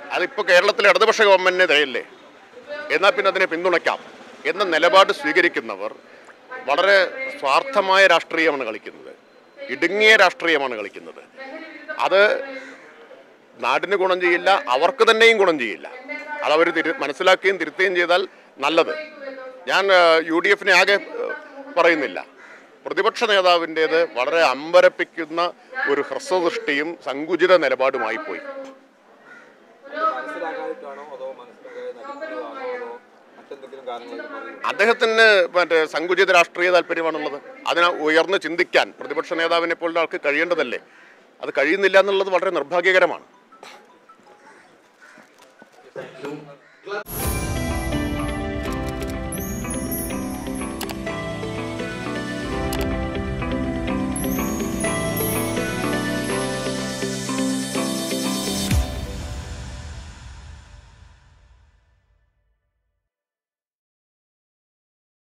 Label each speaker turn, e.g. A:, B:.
A: അതിപ്പോൾ കേരളത്തിലെ ഇടതുപക്ഷ ഗവൺമെൻറ്റിനെതിരെയല്ലേ എന്നാൽ പിന്നെ അതിനെ പിന്തുണയ്ക്കാം എന്ന നിലപാട് സ്വീകരിക്കുന്നവർ വളരെ സ്വാർത്ഥമായ രാഷ്ട്രീയമാണ് കളിക്കുന്നത് ഇടുങ്ങിയ രാഷ്ട്രീയമാണ് കളിക്കുന്നത് അത് നാടിന് ഗുണം ചെയ്യില്ല അവർക്ക് തന്നെയും ഗുണം ചെയ്യില്ല അതവർ തിരു മനസ്സിലാക്കുകയും തിരുത്തുകയും ചെയ്താൽ നല്ലത് ഞാൻ യു ഡി എഫിനെ ആകെ ഏഹ്, പറയുന്നില്ല പ്രതിപക്ഷ നേതാവിൻ്റേത് വളരെ അമ്പരപ്പിക്കുന്ന ഒരു ഹ്രസ്വദൃഷ്ടിയും സങ്കുചിത നിലപാടുമായി പോയി
B: മനസ്സിലാക്കാതിട്ടാണോ അതോ മനസ്സിലാക്കാതെ നടിക്കുന്നതാണോ അതോ മറ്റെന്തെങ്കിലും കാരണങ്ങളായിട്ട് പറയുന്നു
A: അദ്ദേഹത്തിന് മറ്റേ സങ്കുചിത രാഷ്ട്രീയ താല്പര്യമാണുള്ളത് അതിനെ ഉയർന്ന് ചിന്തിക്കാൻ പ്രതിപക്ഷ നേതാവിനെ പോലുള്ള ആൾക്ക് കഴിയേണ്ടതല്ലേ അത് കഴിയുന്നില്ല എന്നുള്ളത് വളരെ നിർഭാഗ്യകരമാണ്